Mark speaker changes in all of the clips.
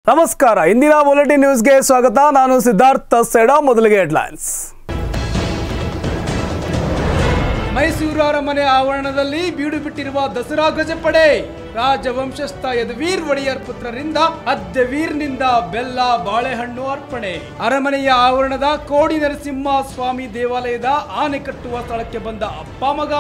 Speaker 1: ನಮಸ್ಕಾರ ಇಂದಿನ ಬುಲೆಟಿನ್ ನ್ಯೂಸ್ಗೆ ಸ್ವಾಗತ ನಾನು ಸಿದ್ಧಾರ್ಥ ಸೇಡ ಮೊದಲಿಗೆ ಹೆಡ್ಲೈನ್ಸ್
Speaker 2: ಮೈಸೂರು ಅರಮನೆ ಆವರಣದಲ್ಲಿ ಬೀಡು ಬಿಟ್ಟಿರುವ ದಸರಾ ಗಜಪಡೆ ರಾಜವಂಶಸ್ಥ ಯದುವೀರ್ ಒಡೆಯರ್ ಪುತ್ರರಿಂದ ಅದ್ದವೀರ್ನಿಂದ ಬೆಲ್ಲ ಬಾಳೆಹಣ್ಣು ಅರ್ಪಣೆ ಅರಮನೆಯ ಆವರಣದ ಕೋಡಿ ನರಸಿಂಹ ಸ್ವಾಮಿ ದೇವಾಲಯದ ಆನೆ ಕಟ್ಟುವ ಸ್ಥಳಕ್ಕೆ ಬಂದ ಅಪ್ಪ ಮಗ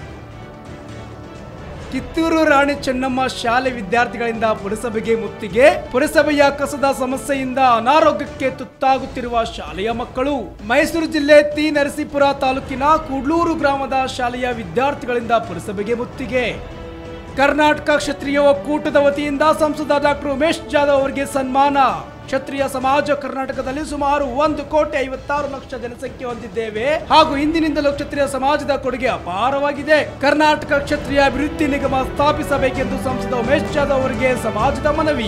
Speaker 2: ಕಿತ್ತೂರು ರಾಣಿ ಚೆನ್ನಮ್ಮ ಶಾಲೆ ವಿದ್ಯಾರ್ಥಿಗಳಿಂದ ಪುರಸಭೆಗೆ ಮುತ್ತಿಗೆ ಪುರಸಭೆಯ ಕಸದ ಸಮಸ್ಯೆಯಿಂದ ಅನಾರೋಗ್ಯಕ್ಕೆ ತುತ್ತಾಗುತ್ತಿರುವ ಶಾಲೆಯ ಮಕ್ಕಳು ಮೈಸೂರು ಜಿಲ್ಲೆ ತಿ ನರಸೀಪುರ ತಾಲೂಕಿನ ಕುಡ್ಲೂರು ಗ್ರಾಮದ ಶಾಲೆಯ ವಿದ್ಯಾರ್ಥಿಗಳಿಂದ ಪುರಸಭೆಗೆ ಮುತ್ತಿಗೆ ಕರ್ನಾಟಕ ಕ್ಷತ್ರಿಯ ಒಕ್ಕೂಟದ ವತಿಯಿಂದ ಸಂಸದ ಡಾಕ್ಟರ್ ಉಮೇಶ್ ಜಾಧವ್ ಅವರಿಗೆ ಸನ್ಮಾನ ಕ್ಷತ್ರಿಯ ಸಮಾಜ ಕರ್ನಾಟಕದಲ್ಲಿ ಸುಮಾರು ಒಂದು ಕೋಟಿ ಐವತ್ತಾರು ಲಕ್ಷ ಜನಸಂಖ್ಯೆ ಹೊಂದಿದ್ದೇವೆ ಹಾಗೂ ಇಂದಿನಿಂದಲೂ ಕ್ಷತ್ರಿಯ ಸಮಾಜದ ಕೊಡುಗೆ ಅಪಾರವಾಗಿದೆ ಕರ್ನಾಟಕ ಕ್ಷತ್ರಿಯ ಅಭಿವೃದ್ಧಿ ನಿಗಮ ಸ್ಥಾಪಿಸಬೇಕೆಂದು ಸಂಸದ ಉಮೇಶ್ ಜಾಧವ್ ಅವರಿಗೆ ಸಮಾಜದ ಮನವಿ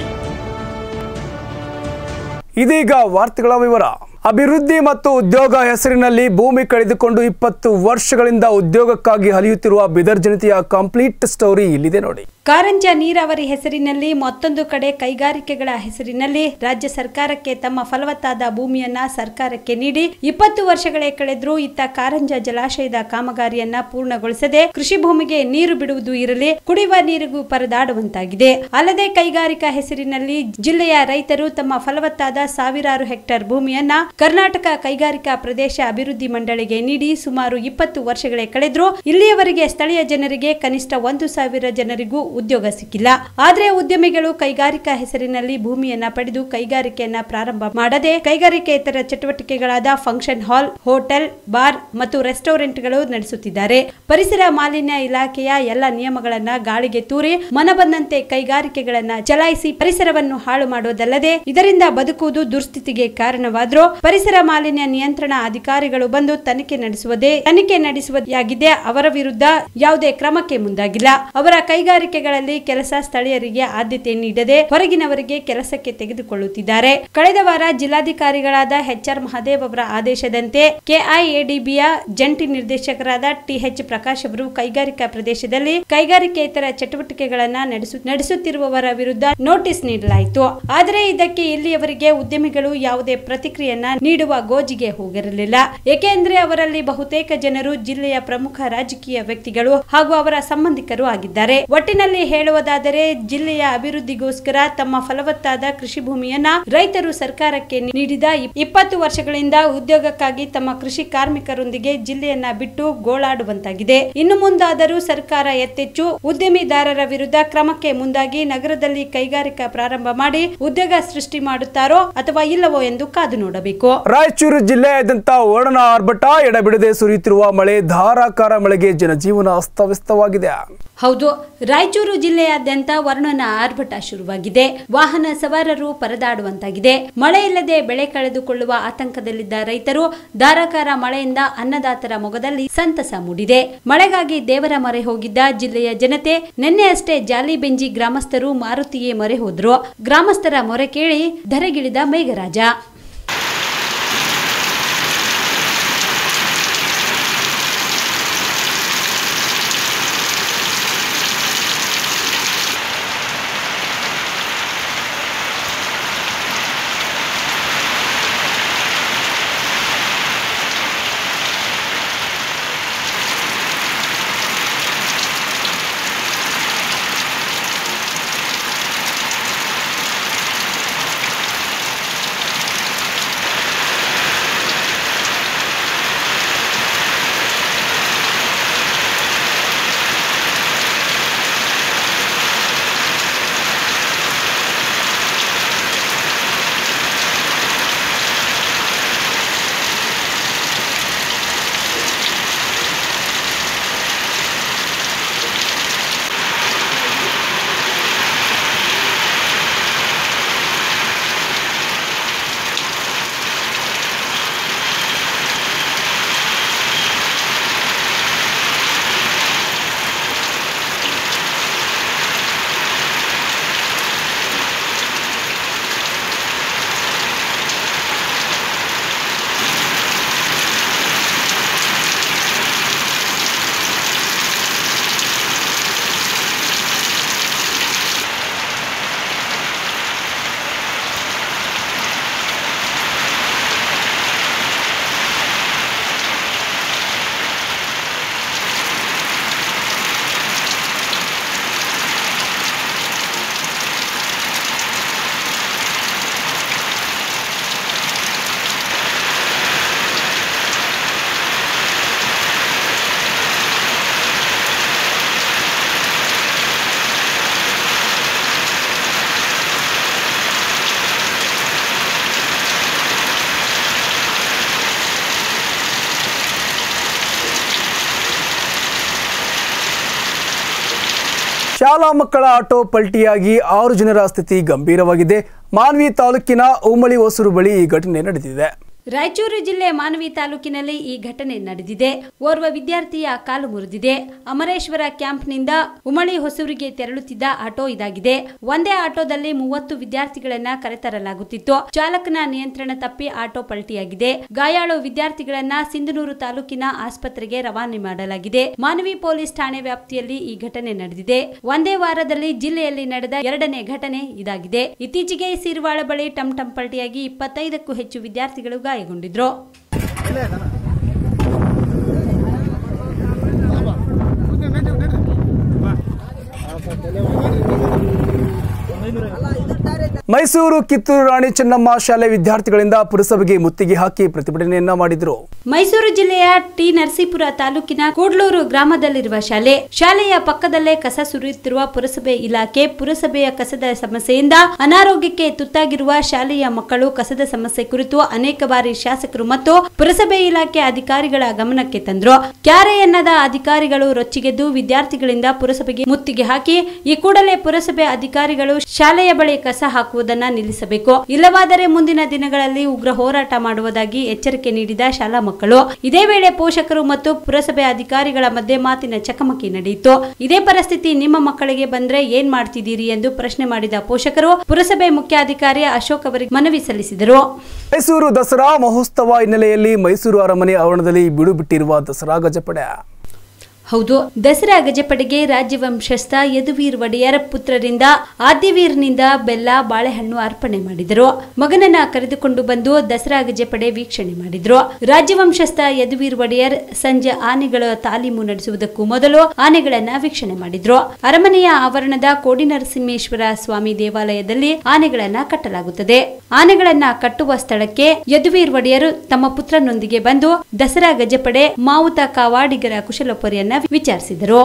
Speaker 1: ಇದೀಗ ವಾರ್ತೆಗಳ ವಿವರ ಅಭಿವೃದ್ಧಿ ಮತ್ತು ಉದ್ಯೋಗ ಹೆಸರಿನಲ್ಲಿ ಭೂಮಿ ಕಳೆದುಕೊಂಡು ಇಪ್ಪತ್ತು ವರ್ಷಗಳಿಂದ ಉದ್ಯೋಗಕ್ಕಾಗಿ ಅಲಿಯುತ್ತಿರುವ ಬಿದರ್ ಜನತೆಯ ಕಂಪ್ಲೀಟ್ ಸ್ಟೋರಿ ಇಲ್ಲಿದೆ ನೋಡಿ
Speaker 3: ಕಾರಂಜ ನೀರಾವರಿ ಹೆಸರಿನಲ್ಲಿ ಮತ್ತೊಂದು ಕಡೆ ಕೈಗಾರಿಕೆಗಳ ಹೆಸರಿನಲ್ಲಿ ರಾಜ್ಯ ಸರ್ಕಾರಕ್ಕೆ ತಮ್ಮ ಫಲವತ್ತಾದ ಭೂಮಿಯನ್ನ ಸರ್ಕಾರಕ್ಕೆ ನೀಡಿ ಇಪ್ಪತ್ತು ವರ್ಷಗಳೇ ಕಳೆದ್ರೂ ಇತ್ತ ಕಾರಂಜ ಜಲಾಶಯದ ಕಾಮಗಾರಿಯನ್ನ ಪೂರ್ಣಗೊಳಿಸದೆ ಕೃಷಿ ಭೂಮಿಗೆ ನೀರು ಬಿಡುವುದು ಇರಲಿ ಕುಡಿಯುವ ನೀರಿಗೂ ಪರದಾಡುವಂತಾಗಿದೆ ಅಲ್ಲದೆ ಕೈಗಾರಿಕಾ ಹೆಸರಿನಲ್ಲಿ ಜಿಲ್ಲೆಯ ರೈತರು ತಮ್ಮ ಫಲವತ್ತಾದ ಸಾವಿರಾರು ಹೆಕ್ಟೇರ್ ಭೂಮಿಯನ್ನ ಕರ್ನಾಟಕ ಕೈಗಾರಿಕಾ ಪ್ರದೇಶ ಅಭಿವೃದ್ಧಿ ಮಂಡಳಿಗೆ ನೀಡಿ ಸುಮಾರು ಇಪ್ಪತ್ತು ವರ್ಷಗಳೇ ಕಳೆದ್ರೂ ಇಲ್ಲಿಯವರೆಗೆ ಸ್ಥಳೀಯ ಜನರಿಗೆ ಕನಿಷ್ಠ ಒಂದು ಸಾವಿರ ಜನರಿಗೂ ಉದ್ಯೋಗ ಸಿಕ್ಕಿಲ್ಲ ಆದ್ರೆ ಉದ್ಯಮಿಗಳು ಕೈಗಾರಿಕಾ ಹೆಸರಿನಲ್ಲಿ ಭೂಮಿಯನ್ನ ಪಡೆದು ಕೈಗಾರಿಕೆಯನ್ನ ಪ್ರಾರಂಭ ಮಾಡದೆ ಕೈಗಾರಿಕೇತರ ಚಟುವಟಿಕೆಗಳಾದ ಫಂಕ್ಷನ್ ಹಾಲ್ ಹೋಟೆಲ್ ಬಾರ್ ಮತ್ತು ರೆಸ್ಟೋರೆಂಟ್ಗಳು ನಡೆಸುತ್ತಿದ್ದಾರೆ ಪರಿಸರ ಮಾಲಿನ್ಯ ಇಲಾಖೆಯ ಎಲ್ಲ ನಿಯಮಗಳನ್ನ ಗಾಳಿಗೆ ತೂರಿ ಮನ ಬಂದಂತೆ ಕೈಗಾರಿಕೆಗಳನ್ನ ಚಲಾಯಿಸಿ ಪರಿಸರವನ್ನು ಹಾಳು ಮಾಡುವುದಲ್ಲದೆ ಇದರಿಂದ ಬದುಕುವುದು ದುರ್ಸ್ಥಿತಿಗೆ ಕಾರಣವಾದ್ರೂ ಪರಿಸರ ಮಾಲಿನ್ಯ ನಿಯಂತ್ರಣ ಅಧಿಕಾರಿಗಳು ಬಂದು ತನಿಖೆ ನಡೆಸುವುದೇ ತನಿಖೆ ನಡೆಸುವುದಾಗಿದೆ ಅವರ ವಿರುದ್ಧ ಯಾವುದೇ ಕ್ರಮಕ್ಕೆ ಮುಂದಾಗಿಲ್ಲ ಅವರ ಕೈಗಾರಿಕೆಗಳಲ್ಲಿ ಕೆಲಸ ಸ್ಥಳೀಯರಿಗೆ ಆದ್ಯತೆ ನೀಡದೆ ಹೊರಗಿನವರಿಗೆ ಕೆಲಸಕ್ಕೆ ತೆಗೆದುಕೊಳ್ಳುತ್ತಿದ್ದಾರೆ ಕಳೆದ ವಾರ ಜಿಲ್ಲಾಧಿಕಾರಿಗಳಾದ ಎಚ್ ಆರ್ ಮಹದೇವ್ ಅವರ ಆದೇಶದಂತೆ ಕೆಐಎಡಿಬಿಯ ಜಂಟಿ ನಿರ್ದೇಶಕರಾದ ಟಿಎಚ್ ಪ್ರಕಾಶ್ ಅವರು ಕೈಗಾರಿಕಾ ಪ್ರದೇಶದಲ್ಲಿ ಕೈಗಾರಿಕೇತರ ಚಟುವಟಿಕೆಗಳನ್ನ ನಡೆಸು ನಡೆಸುತ್ತಿರುವವರ ವಿರುದ್ಧ ನೋಟಿಸ್ ನೀಡಲಾಯಿತು ಆದರೆ ಇದಕ್ಕೆ ಇಲ್ಲಿಯವರೆಗೆ ಉದ್ಯಮಿಗಳು ಯಾವುದೇ ಪ್ರತಿಕ್ರಿಯೆಯನ್ನ ನೀಡುವ ಗೋಜಿಗೆ ಹೋಗಿರಲಿಲ್ಲ ಏಕೆಂದ್ರೆ ಅವರಲ್ಲಿ ಬಹುತೇಕ ಜನರು ಜಿಲ್ಲೆಯ ಪ್ರಮುಖ ರಾಜಕೀಯ ವ್ಯಕ್ತಿಗಳು ಹಾಗೂ ಅವರ ಸಂಬಂಧಿಕರು ಆಗಿದ್ದಾರೆ ಒಟ್ಟಿನಲ್ಲಿ ಹೇಳುವುದಾದರೆ ಜಿಲ್ಲೆಯ ಅಭಿವೃದ್ಧಿಗೋಸ್ಕರ ತಮ್ಮ ಫಲವತ್ತಾದ ಕೃಷಿ ಭೂಮಿಯನ್ನ ರೈತರು ಸರ್ಕಾರಕ್ಕೆ ನೀಡಿದ ಇಪ್- ಇಪ್ಪತ್ತು ವರ್ಷಗಳಿಂದ ಉದ್ಯೋಗಕ್ಕಾಗಿ ತಮ್ಮ ಕೃಷಿ ಕಾರ್ಮಿಕರೊಂದಿಗೆ ಜಿಲ್ಲೆಯನ್ನ ಬಿಟ್ಟು ಗೋಳಾಡುವಂತಾಗಿದೆ ಇನ್ನು ಮುಂದಾದರೂ ಸರ್ಕಾರ ಎತ್ತೆಚ್ಚು ಉದ್ಯಮಿದಾರರ ವಿರುದ್ಧ ಕ್ರಮಕ್ಕೆ ಮುಂದಾಗಿ ನಗರದಲ್ಲಿ ಕೈಗಾರಿಕಾ ಪ್ರಾರಂಭ ಮಾಡಿ ಉದ್ಯೋಗ ಸೃಷ್ಟಿ ಮಾಡುತ್ತಾರೋ ಅಥವಾ ಇಲ್ಲವೋ ಎಂದು ಕಾದು ನೋಡಬೇಕು
Speaker 1: ರಾಯಚೂರು ಜಿಲ್ಲೆಯಾದ್ಯಂತ ವರ್ಣನ ಆರ್ಭಟ ಎಡಬಿಡದೆ ಸುರಿಯುತ್ತಿರುವ ಮಳೆ ಧಾರಾಕಾರ ಮಳೆಗೆ ಜನಜೀವನ ಅಸ್ತವ್ಯಸ್ತವಾಗಿದೆ
Speaker 3: ಹೌದು ರಾಯಚೂರು ಜಿಲ್ಲೆಯಾದ್ಯಂತ ವರ್ಣನ ಆರ್ಭಟ ಶುರುವಾಗಿದೆ ವಾಹನ ಸವಾರರು ಪರದಾಡುವಂತಾಗಿದೆ ಮಳೆ ಇಲ್ಲದೆ ಬೆಳೆ ಕಳೆದುಕೊಳ್ಳುವ ಆತಂಕದಲ್ಲಿದ್ದ ರೈತರು ಧಾರಾಕಾರ ಮಳೆಯಿಂದ ಅನ್ನದಾತರ ಮೊಗದಲ್ಲಿ ಸಂತಸ ಮೂಡಿದೆ ಮಳೆಗಾಗಿ ದೇವರ ಮೊರೆ ಹೋಗಿದ್ದ ಜಿಲ್ಲೆಯ ಜನತೆ ನಿನ್ನೆಯಷ್ಟೇ ಜಾಲಿಬೆಂಜಿ ಗ್ರಾಮಸ್ಥರು ಮಾರುತಿಯೇ ಮೊರೆ ಹೋದ್ರು ಗ್ರಾಮಸ್ಥರ ಮೊರೆ ಕೇಳಿ ಧರೆಗಿಳಿದ ಮೇಘರಾಜ
Speaker 1: ಶಾಲಾ ಮಕ್ಕಳ ಆಟೋ ಪಲ್ಟಿಯಾಗಿ ಆರು ಜನರ ಸ್ಥಿತಿ ಗಂಭೀರವಾಗಿದೆ ಮಾನ್ವಿ ತಾಲೂಕಿನ ಉಮಳಿ ಹೊಸೂರು ಬಳಿ ಈ ಘಟನೆ ನಡೆದಿದೆ
Speaker 3: ರಾಯಚೂರು ಜಿಲ್ಲೆ ಮಾನವಿ ತಾಲೂಕಿನಲ್ಲಿ ಈ ಘಟನೆ ನಡೆದಿದೆ ಓರ್ವ ವಿದ್ಯಾರ್ಥಿಯ ಕಾಲು ಮುರಿದಿದೆ ಅಮರೇಶ್ವರ ಕ್ಯಾಂಪ್ನಿಂದ ಉಮಳಿ ಹೊಸೂರಿಗೆ ತೆರಳುತ್ತಿದ್ದ ಆಟೋ ಇದಾಗಿದೆ ಒಂದೇ ಆಟೋದಲ್ಲಿ ಮೂವತ್ತು ವಿದ್ಯಾರ್ಥಿಗಳನ್ನ ಕರೆತರಲಾಗುತ್ತಿತ್ತು ಚಾಲಕನ ನಿಯಂತ್ರಣ ತಪ್ಪಿ ಆಟೋ ಪಲ್ಟಿಯಾಗಿದೆ ಗಾಯಾಳು ವಿದ್ಯಾರ್ಥಿಗಳನ್ನ ಸಿಂಧನೂರು ತಾಲೂಕಿನ ಆಸ್ಪತ್ರೆಗೆ ರವಾನೆ ಮಾಡಲಾಗಿದೆ ಮಾನವಿ ಪೊಲೀಸ್ ಠಾಣೆ ವ್ಯಾಪ್ತಿಯಲ್ಲಿ ಈ ಘಟನೆ ನಡೆದಿದೆ ಒಂದೇ ವಾರದಲ್ಲಿ ಜಿಲ್ಲೆಯಲ್ಲಿ ನಡೆದ ಎರಡನೇ ಘಟನೆ ಇದಾಗಿದೆ ಇತ್ತೀಚೆಗೆ ಸಿರುವಾಳ ಬಳಿ ಟಮ್ ಟಮ್ ಪಲ್ಟಿಯಾಗಿ ಇಪ್ಪತ್ತೈದಕ್ಕೂ ಹೆಚ್ಚು ವಿದ್ಯಾರ್ಥಿಗಳು ಗಾಯಗೊಂಡಿದ್ರು
Speaker 1: ಮೈಸೂರು ಕಿತ್ತೂರು ರಾಣಿ ಚೆನ್ನಮ್ಮ ಶಾಲೆ ವಿದ್ಯಾರ್ಥಿಗಳಿಂದ ಪುರಸಭೆಗೆ ಮುತ್ತಿಗೆ ಹಾಕಿ ಪ್ರತಿಭಟನೆಯನ್ನ ಮಾಡಿದ್ರು
Speaker 3: ಮೈಸೂರು ಜಿಲ್ಲೆಯ ಟಿ ನರಸೀಪುರ ತಾಲೂಕಿನ ಕೂಡ್ಲೂರು ಗ್ರಾಮದಲ್ಲಿರುವ ಶಾಲೆ ಶಾಲೆಯ ಪಕ್ಕದಲ್ಲೇ ಕಸ ಸುರಿಯುತ್ತಿರುವ ಪುರಸಭೆ ಇಲಾಖೆ ಪುರಸಭೆಯ ಕಸದ ಸಮಸ್ಯೆಯಿಂದ ಅನಾರೋಗ್ಯಕ್ಕೆ ತುತ್ತಾಗಿರುವ ಶಾಲೆಯ ಮಕ್ಕಳು ಕಸದ ಸಮಸ್ಯೆ ಕುರಿತು ಅನೇಕ ಬಾರಿ ಶಾಸಕರು ಮತ್ತು ಪುರಸಭೆ ಇಲಾಖೆ ಅಧಿಕಾರಿಗಳ ಗಮನಕ್ಕೆ ತಂದ್ರು ಕ್ಯಾರೆ ಎನ್ನದ ಅಧಿಕಾರಿಗಳು ರೊಚ್ಚಿಗೆದ್ದು ವಿದ್ಯಾರ್ಥಿಗಳಿಂದ ಪುರಸಭೆಗೆ ಮುತ್ತಿಗೆ ಹಾಕಿ ಈ ಕೂಡಲೇ ಪುರಸಭೆ ಅಧಿಕಾರಿಗಳು ಶಾಲೆಯ ಬಳಿ ಕಸ ಹಾಕುವುದನ್ನ ನಿಲ್ಲಿಸಬೇಕು ಇಲ್ಲವಾದರೆ ಮುಂದಿನ ದಿನಗಳಲ್ಲಿ ಉಗ್ರ ಹೋರಾಟ ಮಾಡುವುದಾಗಿ ಎಚ್ಚರಿಕೆ ನೀಡಿದ ಶಾಲಾ ಮಕ್ಕಳು ಇದೇ ವೇಳೆ ಪೋಷಕರು ಮತ್ತು ಪುರಸಭೆ ಅಧಿಕಾರಿಗಳ ಮಧ್ಯೆ ಮಾತಿನ ಚಕಮಕಿ ನಡೆಯಿತು ಇದೇ ಪರಿಸ್ಥಿತಿ ನಿಮ್ಮ ಮಕ್ಕಳಿಗೆ ಬಂದ್ರೆ ಏನ್ ಮಾಡ್ತಿದ್ದೀರಿ ಎಂದು ಪ್ರಶ್ನೆ ಮಾಡಿದ ಪೋಷಕರು ಪುರಸಭೆ ಮುಖ್ಯಾಧಿಕಾರಿ ಅಶೋಕ್ ಅವರಿಗೆ ಮನವಿ ಸಲ್ಲಿಸಿದರು
Speaker 1: ಮೈಸೂರು ದಸರಾ ಮಹೋತ್ಸವ ಹಿನ್ನೆಲೆಯಲ್ಲಿ ಮೈಸೂರು ಅರಮನೆ ಆವರಣದಲ್ಲಿ ಬಿಡು ಬಿಟ್ಟಿರುವ ದಸರಾ ಗಜಪಡೆ
Speaker 3: ಹೌದು ದಸರಾ ಗಜಪಡೆಗೆ ರಾಜ್ಯವಂಶಸ್ಥ ಯದುವೀರ್ ಒಡೆಯರ್ ಪುತ್ರರಿಂದ ಆದ್ಯವೀರ್ನಿಂದ ಬೆಲ್ಲ ಬಾಳೆಹಣ್ಣು ಅರ್ಪಣೆ ಮಾಡಿದರು ಮಗನನ್ನ ಕರೆದುಕೊಂಡು ಬಂದು ದಸರಾ ಗಜಪಡೆ ವೀಕ್ಷಣೆ ಮಾಡಿದ್ರು ರಾಜ್ಯವಂಶಸ್ಥ ಯದುವೀರ್ ಒಡೆಯರ್ ಸಂಜೆ ಆನೆಗಳ ತಾಲೀಮು ನಡೆಸುವುದಕ್ಕೂ ಮೊದಲು ಆನೆಗಳನ್ನ ವೀಕ್ಷಣೆ ಮಾಡಿದ್ರು ಅರಮನೆಯ ಆವರಣದ ಕೋಡಿನರಸಿಂಹೇಶ್ವರ ಸ್ವಾಮಿ ದೇವಾಲಯದಲ್ಲಿ ಆನೆಗಳನ್ನ ಕಟ್ಟಲಾಗುತ್ತದೆ ಆನೆಗಳನ್ನ ಕಟ್ಟುವ ಸ್ಥಳಕ್ಕೆ ಯದುವೀರ್ ಒಡೆಯರು ತಮ್ಮ ಪುತ್ರನೊಂದಿಗೆ ಬಂದು ದಸರಾ ಗಜಪಡೆ ಮಾವುತ ಕಾವಾಡಿಗರ ಕುಶಲೋಪರಿಯನ್ನ ವಿಚಾರಿಸಿದರು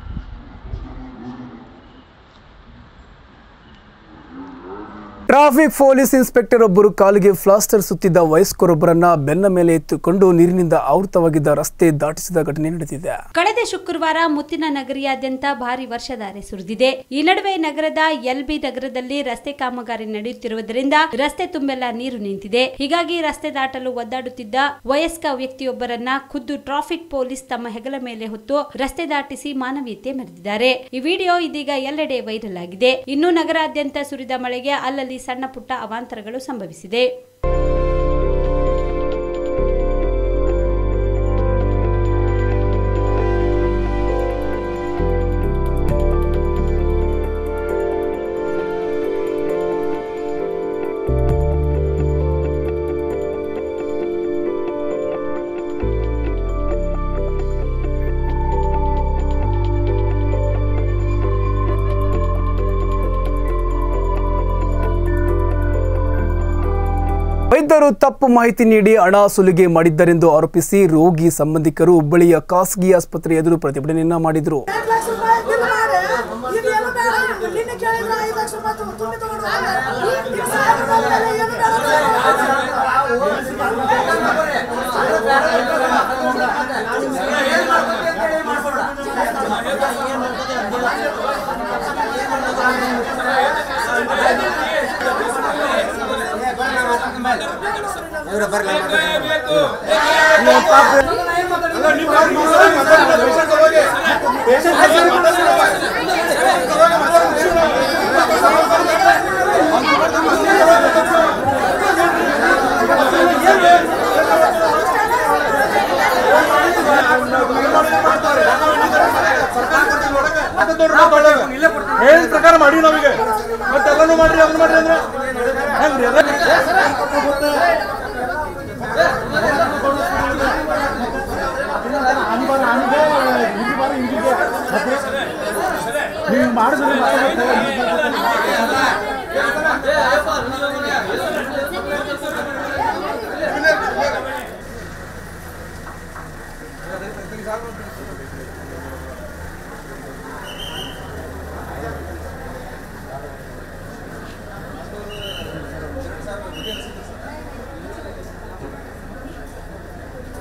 Speaker 1: ಟ್ರಾಫಿಕ್ ಪೊಲೀಸ್ ಇನ್ಸ್ಪೆಕ್ಟರ್ ಒಬ್ಬರು ಕಾಲಿಗೆ ಪ್ಲಾಸ್ಟರ್ ಸುತ್ತಿದ್ದ ವಯಸ್ಕರೊಬ್ಬರನ್ನ ಬೆನ್ನ ಮೇಲೆ ಎತ್ತುಕೊಂಡು ನೀರಿನಿಂದ ಆವೃತವಾಗಿದ್ದ ರಸ್ತೆ ದಾಟಿಸಿದ ಘಟನೆ ನಡೆದಿದೆ
Speaker 3: ಕಳೆದ ಶುಕ್ರವಾರ ಮುತ್ತಿನ ನಗರಿಯಾದ್ಯಂತ ಭಾರಿ ವರ್ಷಧಾರೆ ಸುರಿದಿದೆ ಈ ನಡುವೆ ನಗರದ ಎಲ್ಬಿ ನಗರದಲ್ಲಿ ರಸ್ತೆ ಕಾಮಗಾರಿ ನಡೆಯುತ್ತಿರುವುದರಿಂದ ರಸ್ತೆ ತುಂಬೆಲ್ಲ ನೀರು ನಿಂತಿದೆ ಹೀಗಾಗಿ ರಸ್ತೆ ದಾಟಲು ಒದ್ದಾಡುತ್ತಿದ್ದ ವಯಸ್ಕ ವ್ಯಕ್ತಿಯೊಬ್ಬರನ್ನ ಖುದ್ದು ಟ್ರಾಫಿಕ್ ಪೊಲೀಸ್ ತಮ್ಮ ಹೆಗಲ ಮೇಲೆ ಹೊತ್ತು ರಸ್ತೆ ದಾಟಿಸಿ ಮಾನವೀಯತೆ ಮೆರೆದಿದ್ದಾರೆ ಈ ವಿಡಿಯೋ ಇದೀಗ ಎಲ್ಲೆಡೆ ವೈರಲ್ ಆಗಿದೆ ಇನ್ನು ನಗರಾದ್ಯಂತ ಸುರಿದ ಮಳೆಗೆ ಅಲ್ಲಲ್ಲಿ ಸಣ್ಣ ಪುಟ್ಟ ಅವಾಂತರಗಳು ಸಂಭವಿಸಿದೆ
Speaker 1: ವೈದ್ಯರು ತಪ್ಪು ಮಾಹಿತಿ ನೀಡಿ ಹಣ ಸುಲಿಗೆ ಮಾಡಿದ್ದರೆಂದು ಆರೋಪಿಸಿ ರೋಗಿ ಸಂಬಂಧಿಕರು ಹುಬ್ಬಳ್ಳಿಯ ಖಾಸಗಿ ಆಸ್ಪತ್ರೆ ಎದುರು ಪ್ರತಿಭಟನೆಯನ್ನ ಮಾಡಿದರು
Speaker 4: ಐದು ಲಕ್ಷ ರೂಪಾಯಿ ಬಿಲ್ ಮಾಡಿ ಇದು ಏನು ಬೇಡ ನಿನ್ನೆ ಕೇಳಿದ್ರೆ ಐದು ಲಕ್ಷ ರೂಪಾಯಿ ತುಂಬ ತುಂಬಿ ತಗೊಂಡು ಈಗ ಸಾವಿರ ರೂಪಾಯಿ ಮೇಲೆ ಏನು ಬೇಡ
Speaker 5: ಹೇಳಿದ ಪ್ರಕಾರ ಮಾಡಿ ನಮಗೆ ಮತ್ತೆಲ್ಲನೂ ಮಾಡ್ರಿ ಅದನ್ನ ಮಾಡ್ರಿ ಅಂದ್ರೆ ಹೆಂಗ್ರಿ ಅದ ನೀವು ಮಾಡಿದ್ರೆ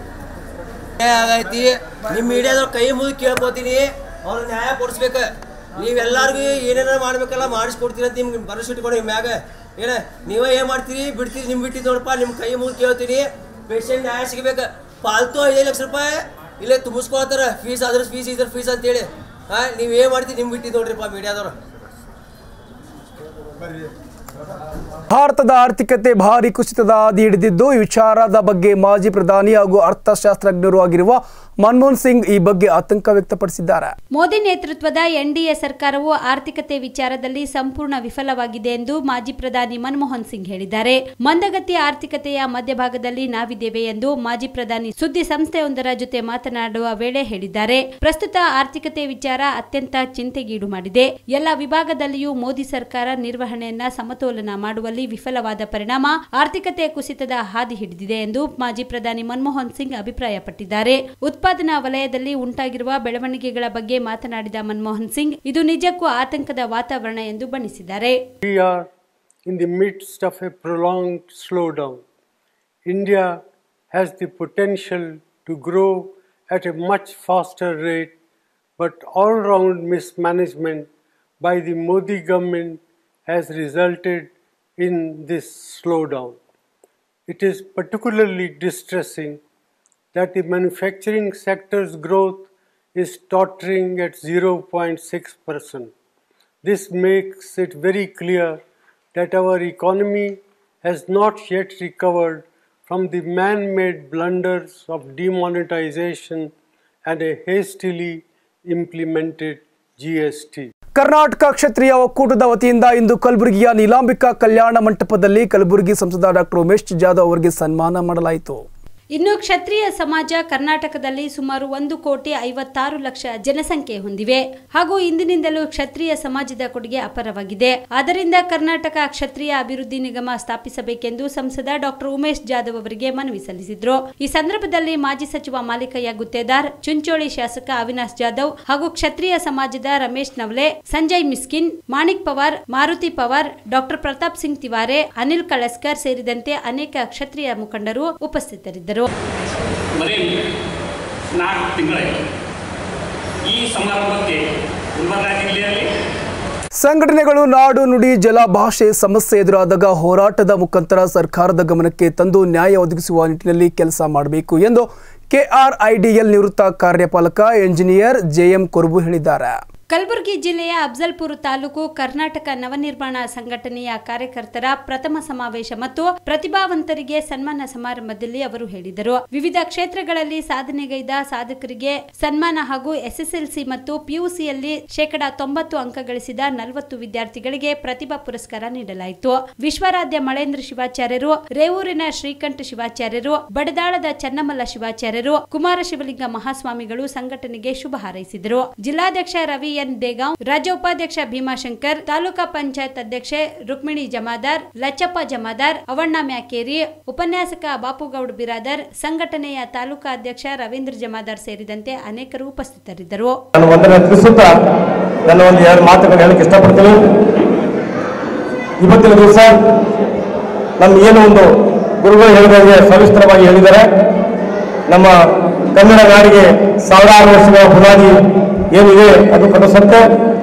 Speaker 6: ಆಗೈತಿ ನಿಮ್ಮ ಮೀಡಿಯಾದವ್ರ ಕೈ ಮುಗಿ ಕೇಳ್ಕೊತೀನಿ ಅವ್ರ ನ್ಯಾಯ ಕೊಡಿಸ್ಬೇಕು ನೀವೆಲ್ಲರಿಗೂ ಏನೇನಾರ ಮಾಡ್ಬೇಕಲ್ಲ ಮಾಡಿಸ್ಕೊಡ್ತೀರಿ ಅಂತ ನಿಮ್ಗೆ ಭರವಸೆ ಇಟ್ಕೊಂಡು ನಿಮ್ಮ ಮ್ಯಾಗ ಏನ ನೀವೇ ಏನು ಮಾಡ್ತೀರಿ ಬಿಡ್ತೀರಿ ನಿಮ್ ಬಿಟ್ಟಿದ್ದು ನೋಡಪ್ಪ ನಿಮ್ಮ ಕೈ ಮುಗಿ ಕೇಳ್ತೀನಿ ಪೇಷಂಟ್ ನ್ಯಾಯ ಸಿಗಬೇಕು ಪಾಲ್ತು ಐದು ಲಕ್ಷ ರೂಪಾಯಿ ಇಲ್ಲೇ ತುಂಬಿಸ್ಕೊಳ್ತಾರ ಫೀಸ್ ಅದ್ರ ಫೀಸ್ ಇದ್ರ ಫೀಸ್ ಅಂತೇಳಿ ಹಾಂ ನೀವು ಏನು ಮಾಡ್ತೀರಿ ನಿಮ್ಗೆ ಬಿಟ್ಟಿದ್ದು ನೋಡ್ರಿಪ್ಪ ಮೀಡಿಯಾದವ್ರು
Speaker 1: ಭಾರತದ ಆರ್ಥಿಕತೆ ಭಾರಿ ಕುಸಿತದ ಹಾದಿ ಹಿಡಿದಿದ್ದು ಈ ವಿಚಾರದ ಬಗ್ಗೆ ಮಾಜಿ ಪ್ರಧಾನಿ ಹಾಗೂ ಅರ್ಥಶಾಸ್ತ್ರಜ್ಞರು ಆಗಿರುವ ಮನಮೋಹನ್ ಸಿಂಗ್ ಈ ಬಗ್ಗೆ ಆತಂಕ ವ್ಯಕ್ತಪಡಿಸಿದ್ದಾರೆ
Speaker 3: ಮೋದಿ ನೇತೃತ್ವದ ಎನ್ಡಿಎ ಸರ್ಕಾರವು ಆರ್ಥಿಕತೆ ವಿಚಾರದಲ್ಲಿ ಸಂಪೂರ್ಣ ವಿಫಲವಾಗಿದೆ ಎಂದು ಮಾಜಿ ಪ್ರಧಾನಿ ಮನಮೋಹನ್ ಸಿಂಗ್ ಹೇಳಿದ್ದಾರೆ ಮಂದಗತಿಯ ಆರ್ಥಿಕತೆಯ ಮಧ್ಯಭಾಗದಲ್ಲಿ ನಾವಿದ್ದೇವೆ ಎಂದು ಮಾಜಿ ಪ್ರಧಾನಿ ಸುದ್ದಿ ಸಂಸ್ಥೆಯೊಂದರ ಜೊತೆ ಮಾತನಾಡುವ ವೇಳೆ ಹೇಳಿದ್ದಾರೆ ಪ್ರಸ್ತುತ ಆರ್ಥಿಕತೆ ವಿಚಾರ ಅತ್ಯಂತ ಚಿಂತೆಗೀಡು ಮಾಡಿದೆ ಎಲ್ಲ ವಿಭಾಗದಲ್ಲಿಯೂ ಮೋದಿ ಸರ್ಕಾರ ನಿರ್ವಹಣೆಯನ್ನ ಸಮತೋಲನ ಮಾಡುವಲ್ಲಿ ವಿಫಲವಾದ ಪರಿಣಾಮ ಆರ್ಥಿಕತೆ ಕುಸಿತದ ಹಾದಿ ಹಿಡಿದಿದೆ ಎಂದು ಮಾಜಿ ಪ್ರಧಾನಿ ಮನಮೋಹನ್ ಸಿಂಗ್ ಅಭಿಪ್ರಾಯಪಟ್ಟಿದ್ದಾರೆ ಉತ್ಪಾದನಾ ವಲಯದಲ್ಲಿ ಉಂಟಾಗಿರುವ ಬೆಳವಣಿಗೆಗಳ ಬಗ್ಗೆ ಮಾತನಾಡಿದ ಮನಮೋಹನ್ ಸಿಂಗ್ ಇದು ನಿಜಕ್ಕೂ ಆತಂಕದ ವಾತಾವರಣ ಎಂದು ಬಣ್ಣಿಸಿದ್ದಾರೆ
Speaker 7: We are in the midst of a prolonged slowdown. India has the potential to grow at a much faster rate, but all round mismanagement by the Modi government has resulted in this slowdown. It is particularly distressing that the manufacturing sector's growth is tottering at 0.6%. This makes it very clear that our economy has not yet recovered from the man made blunders of demonetization and a hastily implemented GST.
Speaker 1: Karnataka ಕ್ಷತ್ರಿಯ ಒಕ್ಕೂಟದ ವತಿಯಿಂದ ಇಂದು ಕಲಬುರಗಿಯ ನೀಲಾಂಬಿಕಾ ಕಲ್ಯಾಣ ಮಂಟಪದಲ್ಲಿ ಕಲಬುರಗಿ ಸಂಸದ doctor Umesh Jadhav ಅವರಿಗೆ ಸನ್ಮಾನ ಮಾಡಲಾಯಿತು
Speaker 3: ಇನ್ನು ಕ್ಷತ್ರಿಯ ಸಮಾಜ ಕರ್ನಾಟಕದಲ್ಲಿ ಸುಮಾರು ಒಂದು ಕೋಟಿ ಐವತ್ತಾರು ಲಕ್ಷ ಜನಸಂಖ್ಯೆ ಹೊಂದಿವೆ ಹಾಗೂ ಇಂದಿನಿಂದಲೂ ಕ್ಷತ್ರಿಯ ಸಮಾಜದ ಕೊಡುಗೆ ಅಪಾರವಾಗಿದೆ ಆದ್ದರಿಂದ ಕರ್ನಾಟಕ ಕ್ಷತ್ರಿಯ ಅಭಿವೃದ್ಧಿ ನಿಗಮ ಸ್ಥಾಪಿಸಬೇಕೆಂದು ಸಂಸದ ಡಾಕ್ಟರ್ ಉಮೇಶ್ ಜಾಧವ್ ಅವರಿಗೆ ಮನವಿ ಸಲ್ಲಿಸಿದ್ರು ಈ ಸಂದರ್ಭದಲ್ಲಿ ಮಾಜಿ ಸಚಿವ ಮಾಲಿಕಯ್ಯ ಗುತ್ತೇದಾರ್ ಚುಂಚೋಳಿ ಶಾಸಕ ಅವಿನಾಶ್ ಜಾಧವ್ ಹಾಗೂ ಕ್ಷತ್ರಿಯ ಸಮಾಜದ ರಮೇಶ್ ನವಲೆ ಸಂಜಯ್ ಮಿಸ್ಕಿನ್ ಮಾಣಿಕ್ ಪವಾರ್ ಮಾರುತಿ ಪವಾರ್ ಡಾಕ್ಟರ್ ಪ್ರತಾಪ್ ಸಿಂಗ್ ತಿವಾರೆ ಅನಿಲ್ ಕಳಸ್ಕರ್ ಸೇರಿದಂತೆ ಅನೇಕ ಕ್ಷತ್ರಿಯ ಮುಖಂಡರು ಉಪಸ್ಥಿತರಿದ್ದರು
Speaker 8: ಬರೀ ನಾಲ್ಕು ತಿಂಗಳಾಯಿತು ಈ ಸಮಾರಂಭಕ್ಕೆ ಗುಲ್ಬರ್ಗಾ ಜಿಲ್ಲೆಯಲ್ಲಿ
Speaker 1: ಸಂಘಟನೆಗಳು ನಾಡು ನುಡಿ ಜಲ ಭಾಷೆ ಸಮಸ್ಯೆ ಎದುರಾದಾಗ ಹೋರಾಟದ ಮುಖಾಂತರ ಸರ್ಕಾರದ ಗಮನಕ್ಕೆ ತಂದು ನ್ಯಾಯ ಒದಗಿಸುವ ನಿಟ್ಟಿನಲ್ಲಿ ಕೆಲಸ ಮಾಡಬೇಕು ಎಂದು ಕೆಆರ್ಐಡಿಎಲ್ ನಿವೃತ್ತ ಕಾರ್ಯಪಾಲಕ ಎಂಜಿನಿಯರ್ ಜೆಎಂ ಕೊರ್ಬು ಹೇಳಿದ್ದಾರೆ
Speaker 3: ಕಲಬುರಗಿ ಜಿಲ್ಲೆಯ ಅಫ್ಜಲ್ಪುರ ತಾಲೂಕು ಕರ್ನಾಟಕ ನವನಿರ್ಮಾಣ ಸಂಘಟನೆಯ ಕಾರ್ಯಕರ್ತರ ಪ್ರಥಮ ಸಮಾವೇಶ ಮತ್ತು ಪ್ರತಿಭಾವಂತರಿಗೆ ಸನ್ಮಾನ ಸಮಾರಂಭದಲ್ಲಿ ಅವರು ಹೇಳಿದರು ವಿವಿಧ ಕ್ಷೇತ್ರಗಳಲ್ಲಿ ಸಾಧನೆಗೈದ ಸಾಧಕರಿಗೆ ಸನ್ಮಾನ ಹಾಗೂ ಎಸ್ಎಸ್ಎಲ್ಸಿ ಮತ್ತು ಪಿಯುಸಿಯಲ್ಲಿ ಶೇಕಡಾ ತೊಂಬತ್ತು ಅಂಕ ಗಳಿಸಿದ ನಲವತ್ತು ವಿದ್ಯಾರ್ಥಿಗಳಿಗೆ ಪ್ರತಿಭಾ ಪುರಸ್ಕಾರ ನೀಡಲಾಯಿತು ವಿಶ್ವರಾಧ್ಯ ಮಳೇಂದ್ರ ಶಿವಾಚಾರ್ಯರು ರೇವೂರಿನ ಶ್ರೀಕಂಠ ಶಿವಾಚಾರ್ಯರು ಬಡದಾಳದ ಚನ್ನಮಲ್ಲ ಶಿವಾಚಾರ್ಯರು ಕುಮಾರ ಶಿವಲಿಂಗ ಮಹಾಸ್ವಾಮಿಗಳು ಸಂಘಟನೆಗೆ ಶುಭ ಹಾರೈಸಿದರು ಜಿಲ್ಲಾಧ್ಯಕ್ಷ ರವಿ ಎನ್ ದೇಗಾಂವ್ ರಾಜ್ಯ ಉಪಾಧ್ಯಕ್ಷ ಭೀಮಾಶಂಕರ್ ತಾಲೂಕಾ ಪಂಚಾಯತ್ ಅಧ್ಯಕ್ಷೆ ರುಕ್ಮಿಣಿ ಜಮಾದಾರ್ ಲಚ್ಚಪ್ಪ ಜಮಾದಾರ್ ಅವಣ್ಣ ಮ್ಯಾಕೇರಿ ಉಪನ್ಯಾಸಕ ಬಾಪುಗೌಡ್ ಬಿರಾದರ್ ಸಂಘಟನೆಯ ತಾಲೂಕಾ ಅಧ್ಯಕ್ಷ ರವೀಂದ್ರ ಜಮಾದಾರ್ ಸೇರಿದಂತೆ ಅನೇಕರು ಉಪಸ್ಥಿತರಿದ್ದರು
Speaker 9: ನಾನು ಒಂದನ್ನು ತಿಳಿಸುತ್ತಾ ನನ್ನ ಒಂದು ಎರಡು ಮಾತುಗಳನ್ನು ಹೇಳಕ್ಕೆ ಇಷ್ಟಪಡ್ತೀನಿ ಇವತ್ತಿನ ದಿವಸ ನಮ್ಮ ಏನು ಒಂದು ಗುರುಗಳು ಹೇಳಿದಂಗೆ ಸವಿಸ್ತರವಾಗಿ ಹೇಳಿದ್ದಾರೆ ನಮ್ಮ ಕನ್ನಡ ನಾಡಿಗೆ ಸಾವಿರಾರು ವರ್ಷಗಳ ಬುನಾದಿ ಏನಿದೆ ಅದು ಕನಸಂತೆ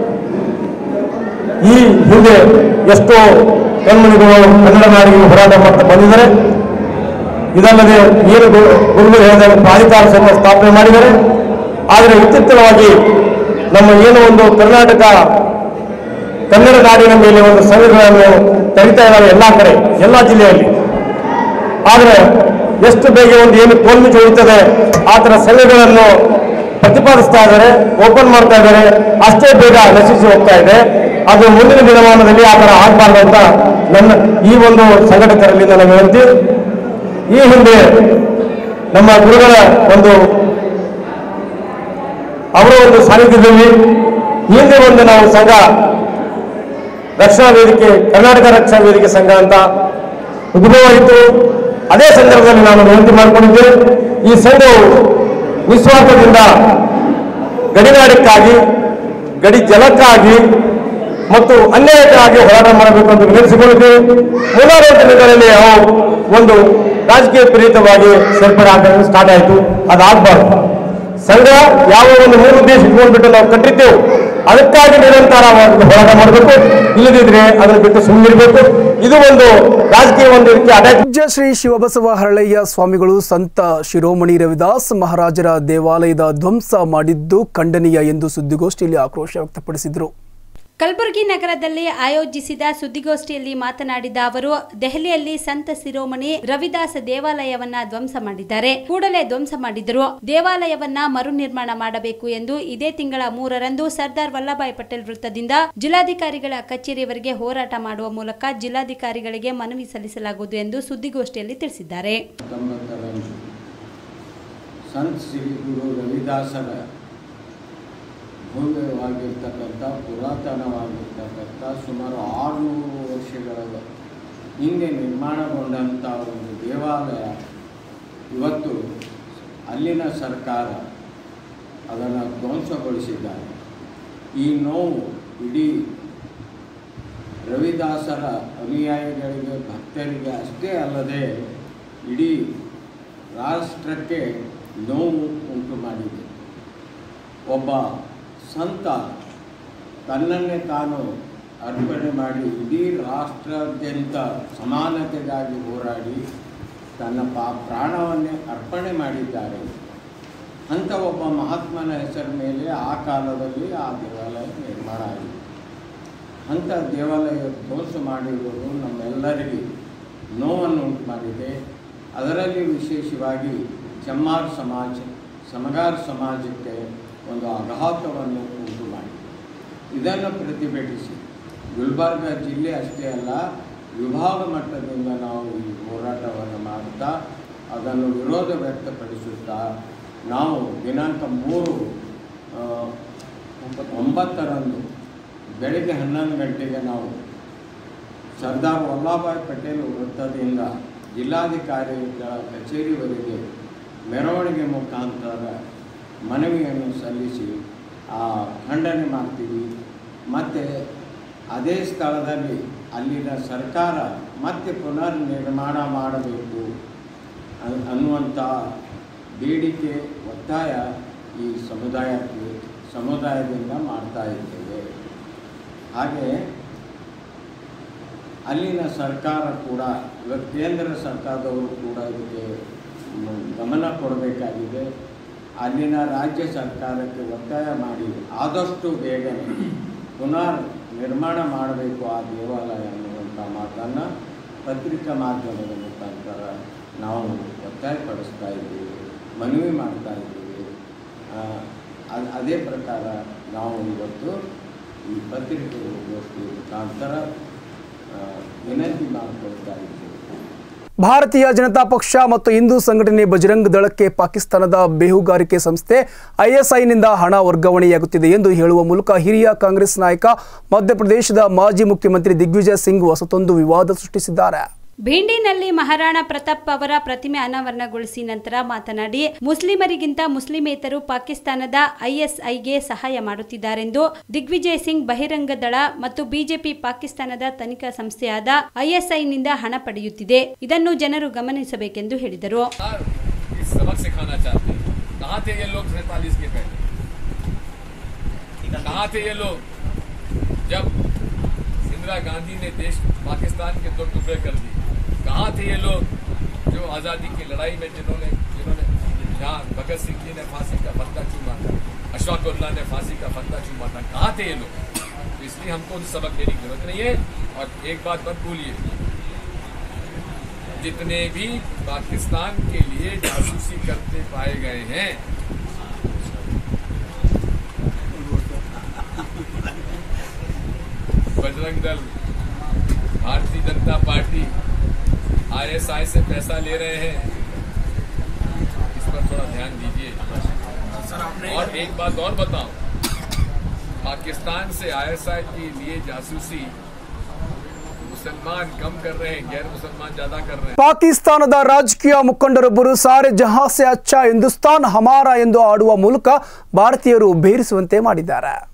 Speaker 9: ಈ ಹಿಂದೆ ಎಷ್ಟೋ ಕಣ್ಮಣಿಗಳು ಕನ್ನಡ ನಾಡಿಗೆ ಹೋರಾಟ ಮಾಡ್ತಾ ಬಂದಿದ್ದಾರೆ ಇದಲ್ಲದೆ ಏನು ಗು- ಗುರುಗಳು ಹೇಳಿದ ಪ್ರಾಧಿಕಾರ ಸಂಘ ಸ್ಥಾಪನೆ ಮಾಡಿದ್ದಾರೆ ಆದರೆ ಇತ್ತೀಚಿನವಾಗಿ ನಮ್ಮ ಏನು ಒಂದು ಕರ್ನಾಟಕ ಕನ್ನಡ ನಾಡಿನ ಮೇಲೆ ಒಂದು ಸಂಘಗಳನ್ನು ತೆಗಿತಾ ಇದ್ದಾವೆ ಎಲ್ಲ ಕಡೆ ಎಲ್ಲ ಜಿಲ್ಲೆಯಲ್ಲಿ ಆದರೆ ಎಷ್ಟು ಬೇಗ ಒಂದು ಏನು ಕೋಲ್ಮಿಜ್ ಹೊಡಿತದೆ ಆ ಥರ ಸಂಘಗಳನ್ನು ಪ್ರತಿಪಾದಿಸ್ತಾ ಇದ್ದಾರೆ ಓಪನ್ ಮಾಡ್ತಾ ಇದ್ದಾರೆ ಅಷ್ಟೇ ಬೇಗ ನಶಿಸಿ ಹೋಗ್ತಾ ಇದೆ ಅದು ಮುಂದಿನ ದಿನಮಾನದಲ್ಲಿ ಆ ಥರ ಆಗಬಾರ್ದು ಅಂತ ನನ್ನ ಈ ಒಂದು ಸಂಘಟಕರಲ್ಲಿ ನನ್ನ ವಿನಂತಿ ಈ ಹಿಂದೆ ನಮ್ಮ ಗುರುಗಳ ಒಂದು ಅವರ ಒಂದು ಸಾನ್ನಿಧ್ಯದಲ್ಲಿ ಹಿಂದೆ ಒಂದು ನಾವು ಸಂಘ ರಕ್ಷಣಾ ವೇದಿಕೆ ಕರ್ನಾಟಕ ರಕ್ಷಣಾ ವೇದಿಕೆ ಸಂಘ ಅಂತ ಉದ್ಭವ ಇತ್ತು ಅದೇ ಸಂದರ್ಭದಲ್ಲಿ ನಾನು ವಿನಂತಿ ಮಾಡಿಕೊಂಡಿದ್ದೆ ಈ ಸಂಘವು ನಿಸ್ವಾರ್ಥದಿಂದ ಗಡಿನಾಡಕ್ಕಾಗಿ ಗಡಿ ಜಲಕ್ಕಾಗಿ ಮತ್ತು ಅನ್ಯಾಯಕ್ಕಾಗಿ ಹೋರಾಟ ಮಾಡಬೇಕು ಅಂತ ವಿನಂತಿಸಿಕೊಂಡಿದ್ದೇವೆ ಮುಂಗಾರು ದಿನಗಳಲ್ಲಿ ಅವು ಒಂದು ರಾಜಕೀಯ ಪ್ರೇರಿತವಾಗಿ ಸೇರ್ಪಡೆ ಆಗಲು ಸ್ಟಾರ್ಟ್ ಆಯಿತು ಅದಾಗಬಾರ್ದು ಸಂಘ ಯಾವ ಒಂದು ಮೂರು ಉದ್ದೇಶ ಇಟ್ಕೊಂಡ್ಬಿಟ್ಟು ನಾವು ಕಟ್ಟಿದ್ದೆವು ಅದಕ್ಕಾಗಿ ನಿರಂತರವಾಗಿ ಹೋರಾಟ ಮಾಡಬೇಕು ಇಲ್ಲದಿದ್ರೆ ಅದನ್ನು ಬಿಟ್ಟು ಸುಮ್ಮನಿರಬೇಕು ಇದು ಒಂದು ರಾಜಕೀಯ ಒಂದು ರೀತಿ ಅಟ್ಯಾಚ್
Speaker 1: ಪೂಜ್ಯ ಶ್ರೀ ಶಿವಬಸವ ಹರಳಯ್ಯ ಸ್ವಾಮಿಗಳು ಸಂತ ಶಿರೋಮಣಿ ರವಿದಾಸ್ ಮಹಾರಾಜರ ದೇವಾಲಯದ ಧ್ವಂಸ ಮಾಡಿದ್ದು ಖಂಡನೀಯ ಎಂದು ಸುದ್ದಿಗೋಷ್ಠಿಯಲ್ಲಿ ಆಕ್ರೋಶ ವ್ಯಕ್ತಪಡಿಸಿದರು
Speaker 3: ಕಲಬುರಗಿ ನಗರದಲ್ಲಿ ಆಯೋಜಿಸಿದ ಸುದ್ದಿಗೋಷ್ಠಿಯಲ್ಲಿ ಮಾತನಾಡಿದ ಅವರು ದೆಹಲಿಯಲ್ಲಿ ಸಂತ ಶಿರೋಮಣಿ ರವಿದಾಸ ದೇವಾಲಯವನ್ನ ಧ್ವಂಸ ಮಾಡಿದ್ದಾರೆ ಕೂಡಲೇ ಧ್ವಂಸ ಮಾಡಿದರು ದೇವಾಲಯವನ್ನ ಮರು ನಿರ್ಮಾಣ ಮಾಡಬೇಕು ಎಂದು ಇದೇ ತಿಂಗಳ ಮೂರರಂದು ಸರ್ದಾರ್ ವಲ್ಲಭಾಯ್ ಪಟೇಲ್ ವೃತ್ತದಿಂದ ಜಿಲ್ಲಾಧಿಕಾರಿಗಳ ಕಚೇರಿಯವರೆಗೆ ಹೋರಾಟ ಮಾಡುವ ಮೂಲಕ ಜಿಲ್ಲಾಧಿಕಾರಿಗಳಿಗೆ ಮನವಿ ಸಲ್ಲಿಸಲಾಗುವುದು ಎಂದು ಸುದ್ದಿಗೋಷ್ಠಿಯಲ್ಲಿ ತಿಳಿಸಿದ್ದಾರೆ
Speaker 10: ಹತ್ತೊಂಬತ್ತರಂದು ಸಂತ್ ಶ್ರೀ ಗುರು ರವಿದಾಸರ ಭವ್ಯವಾಗಿರ್ತಕ್ಕಂಥ ಪುರಾತನವಾಗಿರ್ತಕ್ಕಂಥ ಸುಮಾರು ಆರುನೂರು ವರ್ಷಗಳ ಹಿಂದೆ ನಿರ್ಮಾಣಗೊಂಡಂಥ ಒಂದು ದೇವಾಲಯ ಇವತ್ತು ಅಲ್ಲಿನ ಸರ್ಕಾರ ಅದನ್ನು ಧ್ವಂಸಗೊಳಿಸಿದ್ದಾರೆ ಈ ನೋವು ಇಡೀ ರವಿದಾಸರ ಅನುಯಾಯಿಗಳಿಗೆ ಭಕ್ತರಿಗೆ ಅಷ್ಟೇ ಅಲ್ಲದೆ ಇಡೀ ರಾಷ್ಟ್ರಕ್ಕೆ ನೋವು ಉಂಟು ಮಾಡಿದೆ ಒಬ್ಬ ಸಂತ ತನ್ನನ್ನೇ ತಾನು ಅರ್ಪಣೆ ಮಾಡಿ ಇಡೀ ರಾಷ್ಟ್ರಾದ್ಯಂತ ಸಮಾನತೆಗಾಗಿ ಹೋರಾಡಿ ತನ್ನ ಪಾ ಪ್ರಾಣವನ್ನೇ ಅರ್ಪಣೆ ಮಾಡಿದ್ದಾರೆ ಅಂಥ ಒಬ್ಬ ಮಹಾತ್ಮನ ಹೆಸರ ಮೇಲೆ ಆ ಕಾಲದಲ್ಲಿ ಆ ದೇವಾಲಯ ನಿರ್ಮಾಣ ಆಗಿದೆ ಅಂಥ ದೇವಾಲಯ ಧ್ವಂಸ ಮಾಡಿರುವುದು ನಮ್ಮೆಲ್ಲರಿಗೆ ನೋವನ್ನು ಉಂಟು ಮಾಡಿದೆ ಅದರಲ್ಲಿ ವಿಶೇಷವಾಗಿ ಚಮ್ಮಾರ್ ಸಮಾಜ ಸಮಗಾರ್ ಸಮಾಜಕ್ಕೆ ಒಂದು ಆಘಾತವನ್ನು ಉಂಟು ಮಾಡಿದೆ ಇದನ್ನು ಪ್ರತಿಭಟಿಸಿ ಗುಲ್ಬರ್ಗ ಜಿಲ್ಲೆ ಅಷ್ಟೇ ಅಲ್ಲ ವಿಭಾಗ ಮಟ್ಟದಿಂದ ನಾವು ಈ ಹೋರಾಟವನ್ನು ಮಾಡುತ್ತಾ ಅದನ್ನು ವಿರೋಧ ವ್ಯಕ್ತಪಡಿಸುತ್ತಾ ನಾವು ದಿನಾಂಕ ಮೂರು ಆ, ಒಂಬತ್ತರಂದು ಬೆಳಿಗ್ಗೆ ಹನ್ನೊಂದು ಗಂಟೆಗೆ ನಾವು ಸರ್ದಾರ್ ವಲ್ಲಭಾಯ್ ಪಟೇಲ್ ವೃತ್ತದಿಂದ ಜಿಲ್ಲಾಧಿಕಾರಿಗಳ ಕಚೇರಿವರೆಗೆ ಮೆರವಣಿಗೆ ಮುಖಾಂತರ ಮನವಿಯನ್ನು ಸಲ್ಲಿಸಿ ಆ ಖಂಡನೆ ಮಾಡ್ತೀವಿ ಮತ್ತು ಅದೇ ಸ್ಥಳದಲ್ಲಿ ಅಲ್ಲಿನ ಸರ್ಕಾರ ಮತ್ತೆ ಪುನರ್ ನಿರ್ಮಾಣ ಮಾಡಬೇಕು ಅನ್- ಅನ್ನುವಂಥ ಬೇಡಿಕೆ ಒತ್ತಾಯ ಈ ಸಮುದಾಯಕ್ಕೆ ಸಮುದಾಯದಿಂದ ಮಾಡ್ತಾ ಇದ್ದೇವೆ ಹಾಗೆ ಅಲ್ಲಿನ ಸರ್ಕಾರ ಕೂಡ ಇವತ್ತು ಕೇಂದ್ರ ಸರ್ಕಾರದವರು ಕೂಡ ಇದಕ್ಕೆ ಮ್, ಗಮನ ಕೊಡಬೇಕಾಗಿದೆ ಅಲ್ಲಿನ ರಾಜ್ಯ ಸರ್ಕಾರಕ್ಕೆ ಒತ್ತಾಯ ಮಾಡಿ ಆದಷ್ಟು ಬೇಗನೆ ಪುನರ್ ನಿರ್ಮಾಣ ಮಾಡಬೇಕು ಆ ದೇವಾಲಯ ಅನ್ನುವಂಥ ಮಾತನ್ನು ಪತ್ರಿಕಾ ಮಾಧ್ಯಮದ ಮುಖಾಂತರ ನಾವು ಒತ್ತಾಯಪಡಿಸ್ತಾ ಇದ್ದೀವಿ ಮನವಿ ಮಾಡ್ತಾ ಇದ್ದೀವಿ ಆ, ಅದ್- ಅದೇ ಪ್ರಕಾರ ನಾವು ಇವತ್ತು ಈ ಪತ್ರಿಕೆಗೋಷ್ಠಿ ಮುಖಾಂತರ ಆ, ವಿನಂತಿ ಮಾಡಿಕೊಳ್ತಾ ಇದ್ದೀವಿ
Speaker 1: ಭಾರತೀಯ ಜನತಾ ಪಕ್ಷ ಮತ್ತು ಹಿಂದೂ ಸಂಘಟನೆ ಬಜರಂಗ್ ದಳಕ್ಕೆ ಪಾಕಿಸ್ತಾನದ ಬೇಹುಗಾರಿಕೆ ಸಂಸ್ಥೆ ಐಎಸ್ಐನಿಂದ ಹಣ ವರ್ಗಾವಣೆಯಾಗುತ್ತಿದೆ ಎಂದು ಹೇಳುವ ಮೂಲಕ ಹಿರಿಯ ಕಾಂಗ್ರೆಸ್ ನಾಯಕ ಮಧ್ಯಪ್ರದೇಶದ ಮಾಜಿ ಮುಖ್ಯಮಂತ್ರಿ ದಿಗ್ವಿಜಯ್ ಸಿಂಗ್ ಹೊಸತೊಂದು ವಿವಾದ ಸೃಷ್ಟಿಸಿದ್ದಾರೆ
Speaker 3: ಭಿಂಡಿನಲ್ಲಿ ಮಹಾರಾಣಾ ಪ್ರತಾಪ್ ಅವರ ಪ್ರತಿಮೆ ಅನಾವರಣಗೊಳಿಸಿ ನಂತರ ಮಾತನಾಡಿ ಮುಸ್ಲಿಮರಿಗಿಂತ ಮುಸ್ಲಿಮೇತರು ಪಾಕಿಸ್ತಾನದ ಐಎಸ್ಐಗೆ ಸಹಾಯ ಮಾಡುತ್ತಿದ್ದಾರೆಂದು ದಿಗ್ವಿಜಯ್ ಸಿಂಗ್ ಬಹಿರಂಗ ದಳ ಮತ್ತು ಬಿಜೆಪಿ ಪಾಕಿಸ್ತಾನದ ತನಿಖಾ ಸಂಸ್ಥೆಯಾದ ಐಎಸ್ಐನಿಂದ ಹಣ ಪಡೆಯುತ್ತಿದೆ ಇದನ್ನು ಜನರು ಗಮನಿಸಬೇಕೆಂದು ಹೇಳಿದರು
Speaker 11: इस सबक सिखाना चाहते हैं कहाँ थे ये लोग सैतालीस के पहले कहाँ थे ये लोग जब इंदिरा गांधी ने देश पाकिस्तान के दो टुकड़े कर दिए कहाँ थे ये लोग जो आज़ादी की लड़ाई में जिन्होंने जिन्होंने जहाँ भगत सिंह जी ने फांसी का फंदा चूमा था अशफाकुल्ला ने फांसी का फंदा चूमा था कहाँ थे ये लोग तो इसलिए हमको उन सबक देने की जरूरत नहीं है और एक बात मत भूलिए जितने भी पाकिस्तान के लिए जासूसी करते पाए गए हैं बजरंग दल भारतीय जनता पार्टी आईएसआई से पैसा ले रहे हैं इस पर थोड़ा ध्यान दीजिए और एक बात और बताऊं पाकिस्तान से आईएसआई के लिए जासूसी मुसलमान कम कर रहे हैं गैर मुसलमान ज्यादा कर रहे हैं
Speaker 1: ಪಾಕಿಸ್ತಾನದ ರಾಜಕೀಯ ಮುಖಂಡರೊಬ್ಬರು ಸಾರೆ ಜಹಾಂ ಸೆ ಅಚ್ಚಾ ಹಿಂದೂಸ್ತಾನ್ ಹಮಾರ ಎಂದು ಆಡುವ ಮೂಲಕ ಭಾರತೀಯರು ಬೇರಿಸುವಂತೆ ಮಾಡಿದ್ದಾರೆ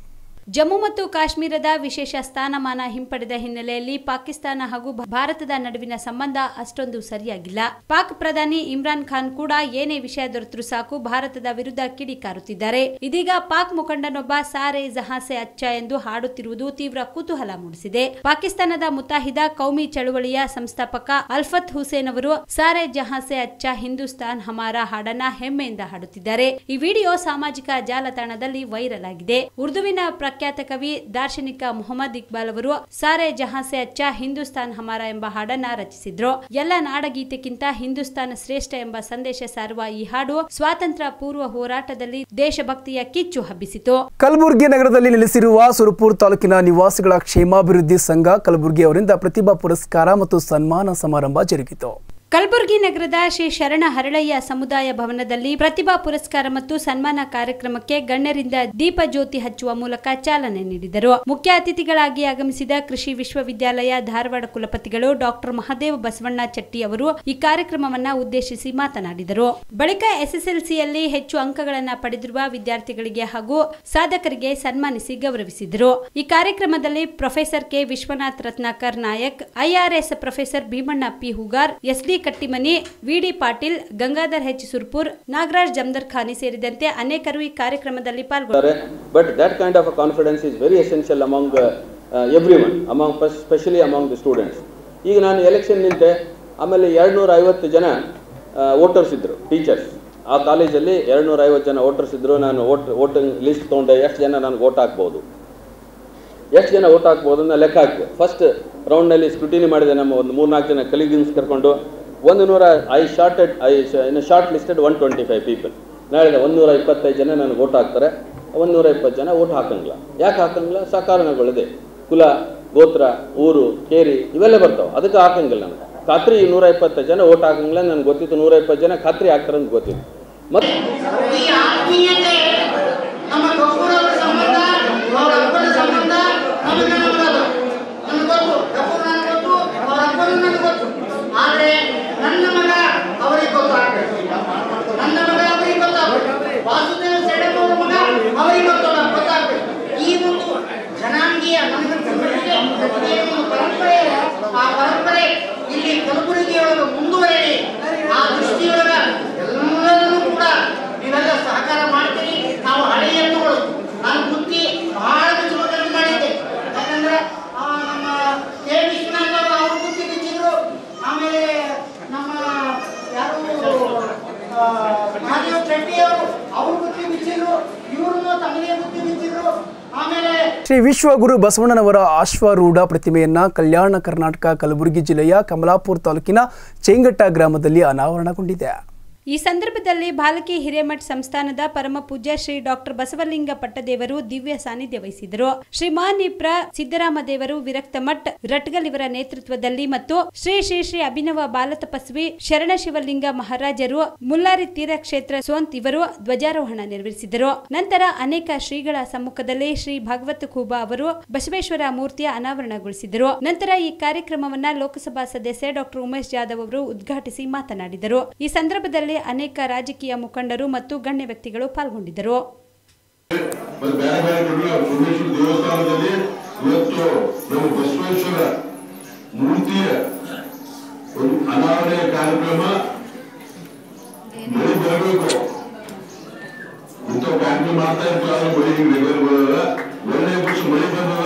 Speaker 3: ಜಮ್ಮು ಮತ್ತು ಕಾಶ್ಮೀರದ ವಿಶೇಷ ಸ್ಥಾನಮಾನ ಹಿಂಪಡೆದ ಹಿನ್ನೆಲೆಯಲ್ಲಿ ಪಾಕಿಸ್ತಾನ ಹಾಗೂ ಭಾರತದ ನಡುವಿನ ಸಂಬಂಧ ಅಷ್ಟೊಂದು ಸರಿಯಾಗಿಲ್ಲ ಪಾಕ್ ಪ್ರಧಾನಿ ಇಮ್ರಾನ್ ಖಾನ್ ಕೂಡ ಏನೇ ವಿಷಯ ದೊರೆತರೂ ಸಾಕು ಭಾರತದ ವಿರುದ್ಧ ಕಿಡಿಕಾರುತ್ತಿದ್ದಾರೆ ಇದೀಗ ಪಾಕ್ ಮುಖಂಡನೊಬ್ಬ ಸಾರೆ ಜಹಾಸೆ ಅಚ್ಚ ಎಂದು ಹಾಡುತ್ತಿರುವುದು ತೀವ್ರ ಕುತೂಹಲ ಮೂಡಿಸಿದೆ ಪಾಕಿಸ್ತಾನದ ಮುತಾಹಿದ ಕೌಮಿ ಚಳುವಳಿಯ ಸಂಸ್ಥಾಪಕ ಅಲ್ಫತ್ ಹುಸೇನ್ ಅವರು ಸಾರೆ ಜಹಾಸೆ ಅಚ್ಚ ಹಿಂದೂಸ್ತಾನ್ ಹಮಾರ ಹಾಡನ್ನ ಹೆಮ್ಮೆಯಿಂದ ಹಾಡುತ್ತಿದ್ದಾರೆ ಈ ವಿಡಿಯೋ ಸಾಮಾಜಿಕ ಜಾಲತಾಣದಲ್ಲಿ ವೈರಲ್ ಆಗಿದೆ ಉರ್ದುವಿನ ಪ್ರಖ್ಯಾತ ಕವಿ ದಾರ್ಶನಿಕ ಮೊಹಮ್ಮದ್ ಇಕ್ಬಾಲ್ ಅವರು ಸಾರೆ ಜಹಾಸೆ ಅಚ್ಚ ಹಿಂದೂಸ್ತಾನ್ ಹಮಾರ ಎಂಬ ಹಾಡನ್ನ ರಚಿಸಿದ್ರು ಎಲ್ಲ ನಾಡಗೀತೆಗಿಂತ ಹಿಂದೂಸ್ತಾನ ಶ್ರೇಷ್ಠ ಎಂಬ ಸಂದೇಶ ಸಾರುವ ಈ ಹಾಡು ಸ್ವಾತಂತ್ರ್ಯ ಪೂರ್ವ ಹೋರಾಟದಲ್ಲಿ ದೇಶಭಕ್ತಿಯ ಕಿಚ್ಚು ಹಬ್ಬಿಸಿತು
Speaker 1: ಕಲಬುರಗಿ ನಗರದಲ್ಲಿ ನೆಲೆಸಿರುವ ಸುರಪುರ ತಾಲೂಕಿನ ನಿವಾಸಿಗಳ ಕ್ಷೇಮಾಭಿವೃದ್ಧಿ ಸಂಘ ಕಲಬುರಗಿ ಅವರಿಂದ ಪ್ರತಿಭಾ ಪುರಸ್ಕಾರ ಮತ್ತು ಸನ್ಮಾನ ಸಮಾರಂಭ ಜರುಗಿತು
Speaker 3: ಕಲಬುರಗಿ ನಗರದ ಶ್ರೀ ಶರಣ ಹರಳಯ್ಯ ಸಮುದಾಯ ಭವನದಲ್ಲಿ ಪ್ರತಿಭಾ ಪುರಸ್ಕಾರ ಮತ್ತು ಸನ್ಮಾನ ಕಾರ್ಯಕ್ರಮಕ್ಕೆ ಗಣ್ಯರಿಂದ ದೀಪ ಜ್ಯೋತಿ ಹಚ್ಚುವ ಮೂಲಕ ಚಾಲನೆ ನೀಡಿದರು ಮುಖ್ಯ ಅತಿಥಿಗಳಾಗಿ ಆಗಮಿಸಿದ ಕೃಷಿ ವಿಶ್ವವಿದ್ಯಾಲಯ ಧಾರವಾಡ ಕುಲಪತಿಗಳು ಡಾಕ್ಟರ್ ಮಹದೇವ ಬಸವಣ್ಣ ಚಟ್ಟಿ ಅವರು ಈ ಕಾರ್ಯಕ್ರಮವನ್ನ ಉದ್ದೇಶಿಸಿ ಮಾತನಾಡಿದರು ಬಳಿಕ ಎಸ್ಎಸ್ಎಲ್ಸಿಯಲ್ಲಿ ಹೆಚ್ಚು ಅಂಕಗಳನ್ನು ಪಡೆದಿರುವ ವಿದ್ಯಾರ್ಥಿಗಳಿಗೆ ಹಾಗೂ ಸಾಧಕರಿಗೆ ಸನ್ಮಾನಿಸಿ ಗೌರವಿಸಿದರು ಈ ಕಾರ್ಯಕ್ರಮದಲ್ಲಿ professor K Vishwanath Ratnakar Nayak IRS professor Bhimanna P Hugar SD Kattimani VD Patil Gangadhar H Surpur Nagaraj Jamadar Khani ಸೇರಿದಂತೆ ಅನೇಕರು ಈ ಕಾರ್ಯಕ್ರಮದಲ್ಲಿ ಪಾಲ್ಗೊಂಡರು
Speaker 12: but that kind of a confidence is very essential among uh, uh, everyone among especially among the students ಈಗ ನಾನು ಎಲೆಕ್ಷನ್ ನಿಂತೆ ಆಮೇಲೆ ಎರಡುನೂರ ಐವತ್ತು ಜನ ವೋಟರ್ಸ್ ಇದ್ದರು ಟೀಚರ್ಸ್ ಆ ಕಾಲೇಜಲ್ಲಿ ಎರಡುನೂರ ಐವತ್ತು ಜನ ವೋಟರ್ಸ್ ಇದ್ದರು ನಾನು ವೋಟ್ ವೋಟಿಂಗ್ ಲಿಸ್ಟ್ ತೊಗೊಂಡೆ ಎಷ್ಟು ಜನ ನನಗೆ ವೋಟ್ ಹಾಕ್ಬೋದು ಎಷ್ಟು ಜನ ವೋಟ್ ಹಾಕ್ಬೋದು ಅಂತ ಲೆಕ್ಕ ಹಾಕಿದೆ ಫಸ್ಟ್ ರೌಂಡ್ನಲ್ಲಿ ಸ್ಕ್ರೂಟಿನಿ ಮಾಡಿದೆ ನಮ್ಮ ಒಂದು ಮೂರ್ನಾಲ್ಕು ಜನ ಕಲೀಗ್ಸ್ ಕರ್ಕೊಂಡು ಒಂದು ನೂರ ಐ ಶಾರ್ಟೆಡ್ ಐ ಇನ್ನು short listed one twenty five people ನಾಳೆ ಒಂದು ನೂರ ಇಪ್ಪತ್ತೈದು ಜನ ನನಗೆ ವೋಟ್ ಹಾಕ್ತಾರೆ ಒಂದು ನೂರ ಇಪ್ಪತ್ತು ಜನ ವೋಟ್ ಹಾಕಂಗಿಲ್ಲ ಯಾಕೆ ಹಾಕಂಗಿಲ್ಲ ಸಕಾರಣಗಳಿದೆ ಕುಲ ಗೋತ್ರ ಊರು ಕೇರಿ ಇವೆಲ್ಲ ಬರ್ತಾವೆ ಅದಕ್ಕೆ ಹಾಕಂಗಿಲ್ಲ ನನಗೆ ಖಾತ್ರಿ ಈ ನೂರ ಇಪ್ಪತ್ತೈದು ಜನ ವೋಟ್ ಹಾಕಂಗಿಲ್ಲ ನನಗೆ ಗೊತ್ತಿತ್ತು ನೂರ ಇಪ್ಪತ್ತು ಜನ ಖಾತ್ರಿ ಹಾಕ್ತಾರೆ ಅಂತ ಗೊತ್ತಿತ್ತು ಮತ್ತು
Speaker 13: ಈ ಆತ್ಮೀಯತೆ ನಮ್ಮ ಗಫೂರವರ ಸಂಬಂಧ ಅವರ ಅಪ್ಪನ ಸಂಬಂಧ ನಮಗೆ ನಮಗದು ನನಗೆ ಗೊತ್ತು ಗಫೂರ್ ನನಗೆ ಗೊತ್ತು ಅವರ ಅಪ್ಪನೂ ನನಗೆ ಗೊತ್ತು ಆದರೆ ನನ್ನ ಮಗ ಅವರಿಗೆ ಗೊತ್ತಾಗಬೇಕು ನನ್ನ ಮಗ ಅವರಿಗೆ ಗೊತ್ತಾಗಬೇಕು ವಾಸುದೇವ ಸೆಡಮ್ ಅವರ ಮಗ ಅವರಿಗೆ ಗೊತ್ತಾಗ ಗೊತ್ತಾಗಬೇಕು ಈ ಒಂದು ಜನಾಂಗೀಯ ನಮಗೆ ತಿಳುವಳಿಕೆ ಏನು ಪರಂಪರೆ ಇದೆ, ಆ ಪರಂಪರೆ ಇಲ್ಲಿ ಕಲಬುರಗಿಯೊಳಗೆ ಮುಂದುವರಿಯಲಿ ಆ ದೃಷ್ಟಿಯೊಳಗ ಎಲ್ಲರನ್ನೂ ಕೂಡ ನೀವೆಲ್ಲ ಸಹಕಾರ ಮಾಡ್ತೀರಿ ನಾವು ಹಳೆ ಎತ್ತುಗಳು ನಾನು ಬುದ್ಧಿ ಬಹಳ ಬಿಚ್ಚುವುದನ್ನು ಮಾಡಿದ್ದೆ ಯಾಕಂದ್ರೆ ಆ, ನಮ್ಮ ಕೆ ವಿಶ್ವನಾಥ್ ಅವರು ಅವರು ಬುದ್ಧಿ ಬಿಚ್ಚಿದ್ರು ಆಮೇಲೆ ನಮ್ಮ ಯಾರು ಆ, ಮಹಾದೇವ್ ಶೆಟ್ಟಿ ಅವರು ಅವ್ರ ಬುದ್ಧಿ ಬಿಚ್ಚಿದ್ರು ಇವ್ರನ್ನು ತಮ್ಮದೇ ಬುದ್ಧಿ ಬಿಚ್ಚಿದ್ರು ಆಮೇಲೆ
Speaker 1: ಶ್ರೀ ವಿಶ್ವಗುರು ಬಸವಣ್ಣನವರ ಆಶ್ವಾರೂಢ ಪ್ರತಿಮೆಯನ್ನ ಕಲ್ಯಾಣ ಕರ್ನಾಟಕ ಕಲಬುರಗಿ ಜಿಲ್ಲೆಯ ಕಮಲಾಪುರ ತಾಲೂಕಿನ ಚೇಂಗಟ್ಟ ಗ್ರಾಮದಲ್ಲಿ ಅನಾವರಣಗೊಂಡಿದೆ
Speaker 3: ಈ ಸಂದರ್ಭದಲ್ಲಿ ಬಾಲಕಿ ಹಿರೇಮಠ್ ಸಂಸ್ಥಾನದ ಪರಮ ಪೂಜ್ಯ ಶ್ರೀ ಡಾಕ್ಟರ್ ಬಸವಲಿಂಗ ಪಟ್ಟದೇವರು ದಿವ್ಯ ಸಾನ್ನಿಧ್ಯ ವಹಿಸಿದರು ಶ್ರೀ ಮಾನಿಪ್ರ ಸಿದ್ದರಾಮ ದೇವರು ವಿರಕ್ತ ಮಠ್ ರಟ್ಗಲ್ ಇವರ ನೇತೃತ್ವದಲ್ಲಿ ಮತ್ತು ಶ್ರೀ ಶ್ರೀ ಶ್ರೀ ಅಭಿನವ ಬಾಲತಪಸ್ವಿ ಶರಣ ಶಿವಲಿಂಗ ಮಹಾರಾಜರು ಮುಲ್ಲಾರಿ ತೀರ್ಥಕ್ಷೇತ್ರ ಸೋಂತ್ ಇವರು ಧ್ವಜಾರೋಹಣ ನೆರವೇರಿಸಿದರು ನಂತರ ಅನೇಕ ಶ್ರೀಗಳ ಸಮ್ಮುಖದಲ್ಲಿ ಶ್ರೀ ಭಾಗವತ್ ಖೂಬಾ ಅವರು ಬಸವೇಶ್ವರ ಮೂರ್ತಿಯ ಅನಾವರಣಗೊಳಿಸಿದರು ನಂತರ ಈ ಕಾರ್ಯಕ್ರಮವನ್ನ ಲೋಕಸಭಾ ಸದಸ್ಯ ಡಾಕ್ಟರ್ ಉಮೇಶ್ ಜಾಧವ್ ಅವರು ಉದ್ಘಾಟಿಸಿ ಮಾತನಾಡಿದರು ಈ ಸಂದರ್ಭದಲ್ಲಿ ಅನೇಕ ರಾಜಕೀಯ ಮುಖಂಡರು ಮತ್ತು ಗಣ್ಯ ವ್ಯಕ್ತಿಗಳು ಪಾಲ್ಗೊಂಡಿದ್ದರು
Speaker 14: ಮತ್ತೆ ಬೇರೆ ಬೇರೆ ಕಡೆ ಸೋಮೇಶ್ವರ ದೇವಸ್ಥಾನದಲ್ಲಿ ಇವತ್ತು ನಮ್ಮ ಬಸವೇಶ್ವರ ಮೂರ್ತಿಯ ಒಂದು ಅನಾವರಣೆ ಕಾರ್ಯಕ್ರಮ ಮಳೆ ಬರಬೇಕು ಇಂಥ ಕಾರ್ಯಕ್ರಮ ಮಾಡ್ತಾ ಇರ್ತೀವಿ ಆದ್ರೆ ಮಳೆ ಹಿಂಗೆ ರೆಗ್ಯುಲರ್ ಬರೋಲ್ಲ ಒಳ್ಳೆಯ ವರ್ಷ ಮಳೆ ಬಂದ